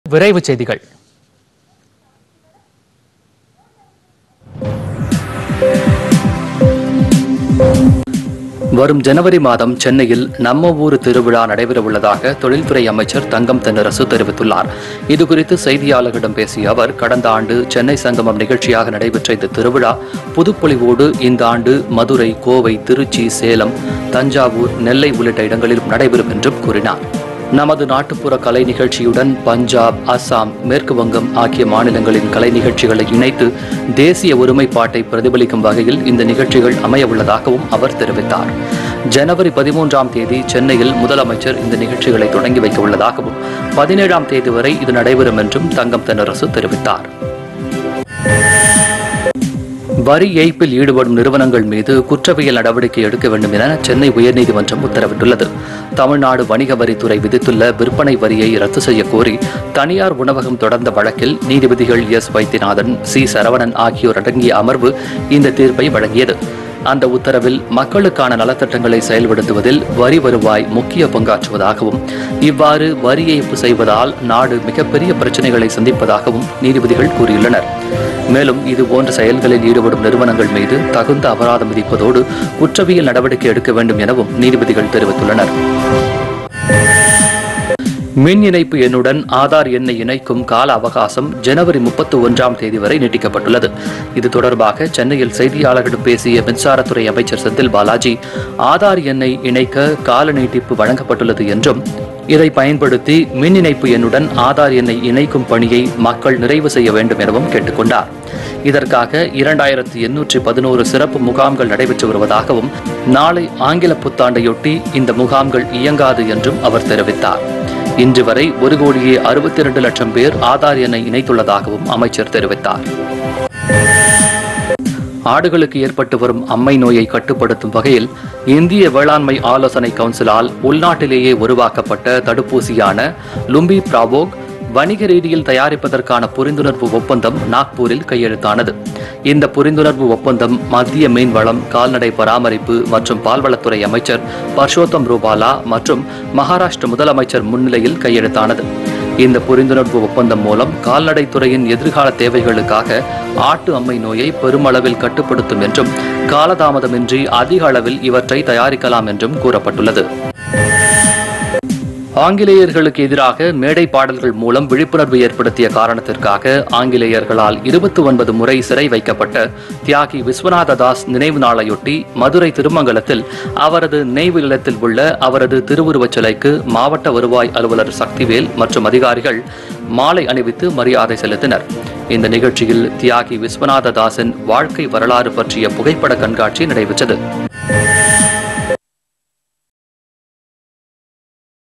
விரைவுச் செய்திகள் வரும் ஜனவரி மாதம் சென்னையில் நம்ம ஊர் திருவிழா நடைபெறவுள்ளதாக தொழில்துறை அமைச்சர் தங்கம் தென்னரசு தெரிவித்துள்ளார் இதுகுறித்து செய்தியாளர்களிடம் பேசிய அவர் கடந்த ஆண்டு சென்னை சங்கமம் நிகழ்ச்சியாக நடைபெற்ற இந்த திருவிழா புதுப்பொலிவோடு இந்த ஆண்டு மதுரை கோவை திருச்சி சேலம் தஞ்சாவூர் நெல்லை உள்ளிட்ட இடங்களிலும் நடைபெறும் என்றும் கூறினார் நமது நாட்டுப்புற கலை நிகழ்ச்சியுடன் பஞ்சாப் அஸ்ஸாம் மேற்கு வங்கம் ஆகிய மாநிலங்களின் கலை நிகழ்ச்சிகளை இணைத்து தேசிய ஒருமைப்பாட்டை பிரதிபலிக்கும் வகையில் இந்த நிகழ்ச்சிகள் அமைய உள்ளதாகவும் அவர் தெரிவித்தார் ஜனவரி பதிமூன்றாம் தேதி சென்னையில் முதலமைச்சர் இந்த நிகழ்ச்சிகளை தொடங்கி வைக்க உள்ளதாகவும் பதினேழாம் தேதி வரை இது நடைபெறும் என்றும் தங்கம் தென்னரசு தெரிவித்தார் வரி ஏய்ப்பில் ஈடுபடும் நிறுவனங்கள் மீது குற்றவியல் நடவடிக்கை எடுக்க வேண்டும் என சென்னை உயர்நீதிமன்றம் உத்தரவிட்டுள்ளது தமிழ்நாடு வணிக வரித்துறை விதித்துள்ள விற்பனை வரியை ரத்து செய்ய கோரி தனியார் உணவகம் தொடர்ந்த வழக்கில் நீதிபதிகள் எஸ் வைத்தியநாதன் சி சரவணன் ஆகியோர் அடங்கிய அமர்வு இந்த தீர்ப்பை வழங்கியது அந்த உத்தரவில் மக்களுக்கான நலத்திட்டங்களை செயல்படுத்துவதில் வரி வருவாய் முக்கிய பங்காற்றுவதாகவும் இவ்வாறு வரி ஏய்ப்பு செய்வதால் நாடு மிகப்பெரிய பிரச்சனைகளை சந்திப்பதாகவும் நீதிபதிகள் கூறியுள்ளனர் மேலும் இது போன்ற செயல்களில் ஈடுபடும் நிறுவனங்கள் மீது தகுந்த அபராதம் விதிப்பதோடு குற்றவியல் நடவடிக்கை எடுக்க வேண்டும் எனவும் நீதிபதிகள் தெரிவித்துள்ளனர் மின் இணைப்பு எண்ணுடன் ஆதார் எண்ணை இணைக்கும் கால அவகாசம் ஜனவரி முப்பத்தி ஒன்றாம் தேதி வரை நீட்டிக்கப்பட்டுள்ளது இது தொடர்பாக சென்னையில் செய்தியாளர்களிடம் பேசிய மின்சாரத்துறை அமைச்சர் செந்தில் பாலாஜி ஆதார் எண்ணை இணைக்க கால நீட்டிப்பு வழங்கப்பட்டுள்ளது என்றும் இதை பயன்படுத்தி மின் இணைப்பு எண்ணுடன் ஆதார் எண்ணை இணைக்கும் பணியை மக்கள் நிறைவு செய்ய வேண்டும் எனவும் கேட்டுக்கொண்டார் இதற்காக இரண்டாயிரத்து எண்ணூற்றி பதினோரு சிறப்பு முகாம்கள் நடைபெற்று வருவதாகவும் நாளை ஆங்கில புத்தாண்டையொட்டி இந்த முகாம்கள் இயங்காது என்றும் அவர் தெரிவித்தார் இன்று வரை ஒரு கோடியே அறுபத்தி இரண்டு லட்சம் பேர் ஆதார் எண்ணை இணைத்துள்ளதாகவும் அமைச்சர் தெரிவித்தார் ஆடுகளுக்கு ஏற்பட்டு வரும் அம்மை நோயை கட்டுப்படுத்தும் வகையில் இந்திய வேளாண்மை ஆலோசனை கவுன்சிலால் உள்நாட்டிலேயே உருவாக்கப்பட்ட தடுப்பூசியான லும்பி பிராவோக் வணிக ரீதியில் தயாரிப்பதற்கான புரிந்துணர்வு ஒப்பந்தம் நாக்பூரில் கையெழுத்தானது இந்த புரிந்துணர்வு ஒப்பந்தம் மத்திய மீன்வளம் கால்நடை பராமரிப்பு மற்றும் பால்வளத்துறை அமைச்சர் பர்ஷோத்தம் ரூபாலா மற்றும் மகாராஷ்டிர முதலமைச்சர் முன்னிலையில் கையெழுத்தானது இந்த புரிந்துணர்வு ஒப்பந்தம் மூலம் கால்நடைத்துறையின் எதிர்கால தேவைகளுக்காக ஆட்டு அம்மை நோயை பெருமளவில் கட்டுப்படுத்தும் என்றும் காலதாமதமின்றி அதிக அளவில் இவற்றை தயாரிக்கலாம் என்றும் கூறப்பட்டுள்ளது ஆங்கிலேயர்களுக்கு எதிராக மேடை பாடல்கள் மூலம் விழிப்புணர்வு ஏற்படுத்திய காரணத்திற்காக ஆங்கிலேயர்களால் இருபத்தி ஒன்பது முறை சிறை வைக்கப்பட்ட தியாகி விஸ்வநாத தாஸ் நினைவு நாளையொட்டி மதுரை திருமங்கலத்தில் அவரது நினைவு இல்லத்தில் உள்ள அவரது திருவுருவச் சிலைக்கு மாவட்ட வருவாய் அலுவலர் சக்திவேல் மற்றும் அதிகாரிகள் மாலை அணிவித்து மரியாதை செலுத்தினர் இந்த நிகழ்ச்சியில் தியாகி விஸ்வநாத தாஸின் வாழ்க்கை வரலாறு பற்றிய புகைப்பட கண்காட்சி நடைபெற்றது